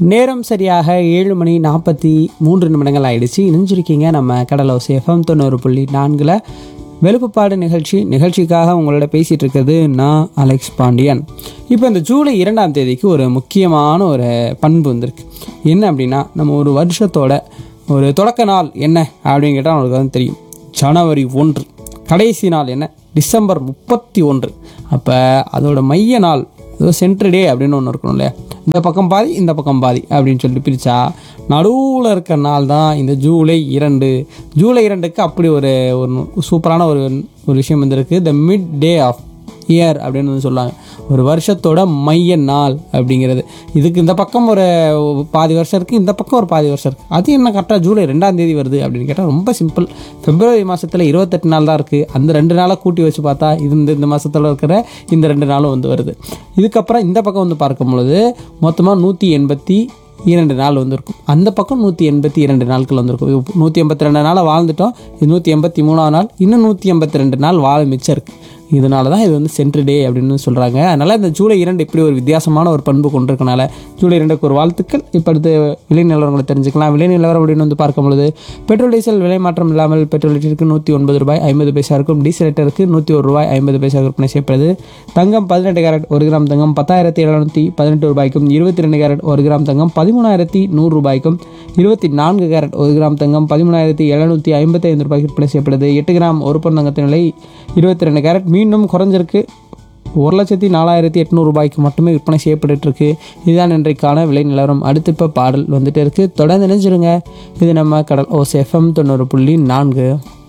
நேரம் சரியாக ஏழு மணி நாற்பத்தி மூன்று நிமிடங்கள் ஆயிடுச்சு இணைஞ்சிருக்கீங்க நம்ம கடலோஸ் எஃப்எம் தொண்ணூறு புள்ளி நான்கில் வெளுப்புப்பாடு நிகழ்ச்சி நிகழ்ச்சிக்காக உங்களோட பேசிகிட்டு இருக்கிறது நான் அலெக்ஸ் பாண்டியன் இப்போ இந்த ஜூலை இரண்டாம் தேதிக்கு ஒரு முக்கியமான ஒரு பண்பு வந்திருக்கு என்ன அப்படின்னா நம்ம ஒரு வருஷத்தோட ஒரு தொடக்க நாள் என்ன அப்படின்னு கேட்டால் நம்மளுக்கு வந்து தெரியும் ஜனவரி ஒன்று கடைசி நாள் என்ன டிசம்பர் முப்பத்தி ஒன்று அப்போ அதோட மைய நாள் ஏதோ சென்ட்ரு டே அப்படின்னு ஒன்று இருக்கணும் இல்லையா இந்த பக்கம் பாதி இந்த பக்கம் பாதி அப்படின்னு சொல்லிட்டு பிரித்தா நடுவில் இருக்க நாள் தான் இந்த ஜூலை இரண்டு ஜூலை இரண்டுக்கு அப்படி ஒரு ஒரு சூப்பரான ஒரு ஒரு விஷயம் வந்திருக்கு the mid day of year அப்படின்னு வந்து சொல்லுவாங்க ஒரு வருஷத்தோட மைய நாள் அப்படிங்கிறது இதுக்கு இந்த பக்கம் ஒரு பாதி வருஷம் இருக்குது இந்த பக்கம் ஒரு பாதி வருஷம் இருக்குது அது என்ன கரெக்டாக ஜூலை ரெண்டாம் தேதி வருது அப்படின்னு கேட்டால் ரொம்ப சிம்பிள் பிப்ரவரி மாதத்தில் இருபத்தெட்டு நாள் தான் இருக்குது அந்த ரெண்டு நாளை கூட்டி வச்சு பார்த்தா இது இந்த இந்த மாதத்தில் இருக்கிற இந்த ரெண்டு நாளும் வந்து வருது இதுக்கப்புறம் இந்த பக்கம் வந்து பார்க்கும் பொழுது மொத்தமாக நூற்றி எண்பத்தி இரண்டு நாள் வந்திருக்கும் அந்த பக்கம் நூற்றி எண்பத்தி இரண்டு நாட்கள் வந்திருக்கும் நூற்றி எண்பத்தி ரெண்டு நாளை வாழ்ந்துட்டோம் இது நூற்றி எண்பத்தி மூணாவது நாள் இன்னும் நூற்றி எண்பத்தி ரெண்டு நாள் வாழ மிச்சம் இருக்குது இதனால தான் இது வந்து சென்ட்ரு டே அப்படின்னு சொல்கிறாங்க அதனால் இந்த ஜூலை இரண்டு இப்படி ஒரு வித்தியாசமான ஒரு பண்பு கொண்டிருக்கனால ஜூலை இரண்டுக்கு ஒரு வாழ்த்துக்கள் இப்போ அடுத்து விலை நிலவரங்களை தெரிஞ்சுக்கலாம் விலை நிலவரம் அப்படின்னு வந்து பார்க்கும் பொழுது பெட்ரோல் டீசல் விலை மாற்றம் இல்லாமல் பெட்ரோல் லிட்டருக்கு நூற்றி ஒன்பது ரூபாய் ஐம்பது பைசா இருக்கும் டீசல் லிட்டருக்கு நூற்றி ஒரு ரூபாய் ஐம்பது பைசா விற்பனை செய்யப்படுது தங்கம் பதினெட்டு கேரட் ஒரு கிராம் தங்கம் பத்தாயிரத்தி எழுநூற்றி பதினெட்டு ரூபாய்க்கும் இருபத்தி ரெண்டு கேரட் ஒரு கிராம் தங்கம் பதிமூணாயிரத்தி நூறு ரூபாய்க்கும் இருபத்தி நான்கு கேரட் ஒரு கிராம் தங்கம் பதிமூணாயிரத்தி எழுநூற்றி ஐம்பத்தி ஐந்து ரூபாய்க்கு விற்பனை செய்யப்படுது எட்டு கிராம் ஒரு பன் தங்கத்தின் விலை இருபத்தி ரெண்டு கேரட் மீண்டும் குறைஞ்சிருக்கு ஒரு லட்சத்தி நாலாயிரத்தி எட்நூறு ரூபாய்க்கு மட்டுமே விற்பனை செய்யப்பட்டு இருக்கு இதுதான் இன்றைக்கான விலை நிலவரம் அடுத்து இப்போ பாடல் வந்துட்டு இருக்கு தொடர்ந்து நினைச்சிருங்க இது நம்ம கடல் ஓஸ் எஃப்எம் தொண்ணூறு புள்ளி நான்கு